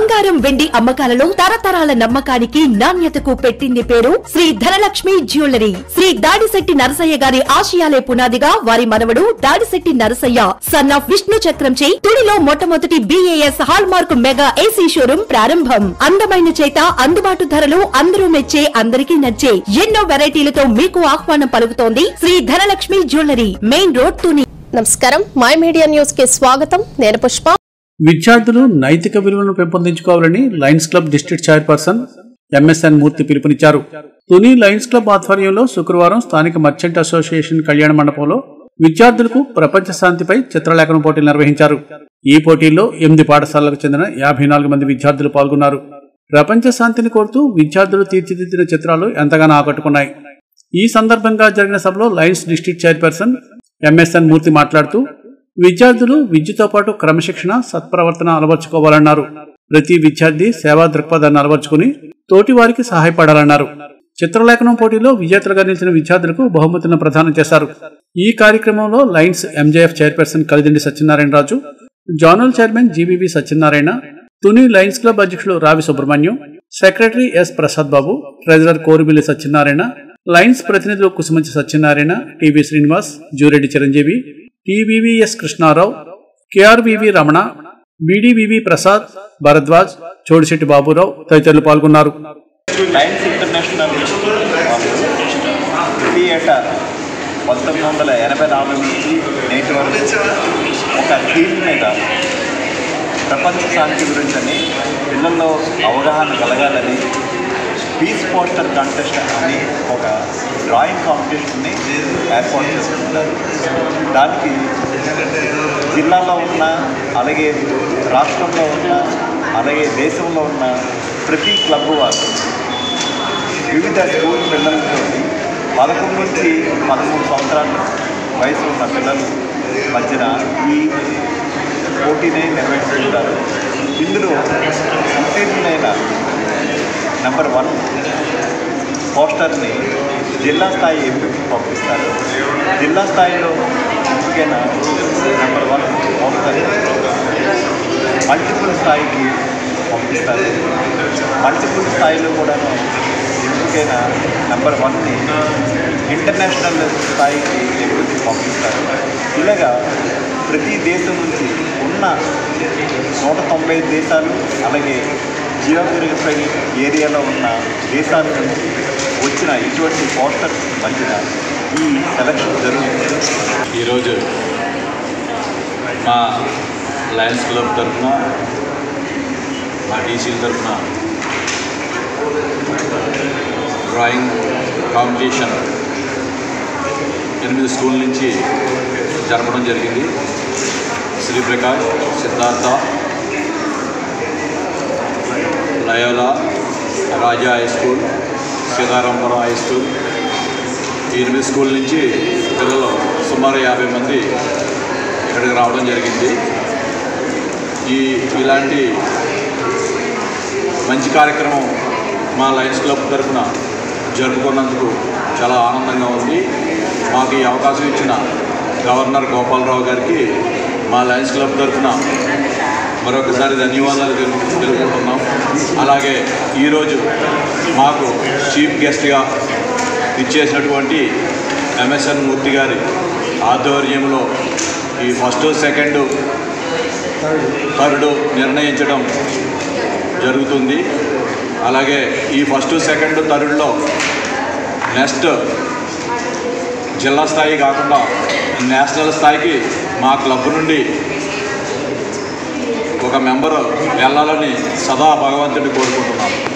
బంగారం వెండి అమ్మకాలలో తరతరాల నమ్మకానికి నాణ్యతకు పెట్టింది పేరు శ్రీ ధనలక్ష్మి జ్యువెలరీ శ్రీ దాడిశెట్టి నరసయ్య గారి ఆశయాలే పునాదిగా వారి మనవడు దాడిశెట్టి నరసయ్య సన్ ఆఫ్ విష్ణు చక్రంచే తుడిలో మొట్టమొదటి BIS hallmark mega AC showroom ప్రారంభం అందమైన చేత అందుబాటు ధరలు అందరూ మెచ్చే అందరికీ నచ్చే ఎన్నో వెరైటీలతో మీకు ఆహ్వానం పలుకుతోంది Shri Dhanalakshmi jewellery main road Tuni నమస్కారం మై మీడియా న్యూస్ కి స్వాగతం నేను పుష్ప విద్యార్థులు నైతిక విలువలను పెంపొందించుకోవాలని Lions club district chairperson MSN Murthy పిలుపునిచ్చారు తుని లయన్స్ క్లబ్ ఆధ్వర్యంలో శుక్రవారం స్థానిక మర్చెంట్ అసోసియేషన్ కళ్యాణ మండపంలో విద్యార్థులకు ప్రపంచ శాంతిపై చిత్రలేఖనం పోటీలు నిర్వహించారు ఈ పోటీల్లో ఎనిమిది పాఠశాలలకు చెందిన యాభై నాలుగు మంది విద్యార్థులు పాల్గొన్నారు ప్రపంచ శాంతిని కోరుతూ విద్యార్థులు తీర్చిదిద్దిన చిత్రాలు ఎంతగానో ఆకట్టుకున్నాయి ఈ సందర్భంగా జరిగిన సభలో Lions district chairperson MSN Murthy మాట్లాడుతూ విద్యార్థులు విద్యతో పాటు క్రమశిక్షణ సత్ప్రవర్తన అలవర్చుకోవాలన్నారు ప్రతి విద్యార్థి సేవా దృక్పథాన్ని అలవర్చుకుని తోటి వారికి సహాయపడాలన్నారు చిత్రలేఖనం పోటీలో విజేతలుగా నిలిచిన విద్యార్థులకు బహుమతులను ప్రదానం చేశారు ఈ కార్యక్రమంలో Lions MJF chairperson Kalidindi Satyanarayana Raju zonal chairman GBB Satyanarayana Tuni Lions club అధ్యక్షులు Ravi Subrahmanyam secretary S Prasad Babu treasurer Korubilli Satyanarayana Lions ప్రతినిధులు Kusumanchi Satyanarayana TV Srinivas Jureddy Chiranjeevi TVVS Krishnarao KRVV Ramana BDVV Prasad Bharadwaj Chodisetti Baburao తదితరులు పాల్గొన్నారు లయన్స్ ఇంటర్నేషనల్ వాళ్ళు ప్రతి ఏటా పంతొమ్మిది వందల ఎనభై నాలుగు నుంచి నేటి వరకు ఒక థీమ్ మీద ప్రపంచ శాంతి గురించని పిల్లల్లో అవగాహన కలగాలని పీస్ పోస్టర్ కాంటెస్ట్ అని ఒక డ్రాయింగ్ కాంపిటీషన్ని ఏర్పాటు చేసుకుంటారు దానికి జిల్లాలో ఉన్న అలాగే రాష్ట్రంలో ఉన్న అలాగే దేశంలో ఉన్న ప్రతి క్లబ్ వారు వివిధ స్కూల్ పిల్లలతో పదకొండు నుంచి పదమూడు సంవత్సరాల వయసు ఉన్న పిల్లలు మధ్యన ఈ పోటీని నిర్వహిస్తుంటారు ఇందులో ఉత్తీర్ణులైన నెంబర్ వన్ పోస్టర్ని జిల్లా స్థాయి ఎంపికకి పంపిస్తారు జిల్లా స్థాయిలో ఎంపికైన నెంబర్ వన్ పోస్టర్ మల్టిపుల్ స్థాయికి పంపిస్తారు మల్టిపుల్ స్థాయిలో కూడా ఎంపికైన నెంబర్ వన్ని ఇంటర్నేషనల్ స్థాయికి ఎంపికకి పంపిస్తారు ఇలాగా ప్రతి దేశం నుంచి ఉన్న నూట తొంభై దేశాలు అలాగే జియోగ్రఫీ ఏరియాలో ఉన్న దేశాల నుంచి వచ్చిన ఇటువంటి పోస్టర్స్ మధ్యన ఈ సెలక్షన్ జరుగుతుంది ఈరోజు మా లయన్స్ క్లబ్ తరఫున మా టీసీల తరఫున డ్రాయింగ్ కాంపిటీషన్ ఎనిమిది స్కూల్ నుంచి జరపడం జరిగింది Sriprakash Siddhartha Loyola Raja high school Sitarampuram high school ఈ ఎనిమిది స్కూల్ నుంచి పిల్లలు సుమారు యాభై మంది ఇక్కడికి రావడం జరిగింది ఈ ఇలాంటి మంచి కార్యక్రమం మా లయన్స్ క్లబ్ తరఫున జరుపుకున్నందుకు చాలా ఆనందంగా ఉంది మాకు ఈ అవకాశం ఇచ్చిన గవర్నర్ గోపాలరావు గారికి మా లయన్స్ క్లబ్ తరఫున మరొకసారి ధన్యవాదాలు తెలుపు తెలుపుకుంటున్నాం అలాగే ఈరోజు మాకు చీఫ్ గెస్ట్గా ఇచ్చేసినటువంటి ఎంఎస్ఎన్ మూర్తి గారి ఆధ్వర్యంలో ఈ ఫస్ట్ సెకండ్ థర్డ్ నిర్ణయించడం జరుగుతుంది అలాగే ఈ ఫస్ట్ సెకండ్ థర్డ్లో నెక్స్ట్ జిల్లా స్థాయి కాకుండా నేషనల్ స్థాయికి మా క్లబ్ నుండి ఒక మెంబరు వెళ్ళాలని సదా భగవంతుడిని కోరుకుంటున్నాను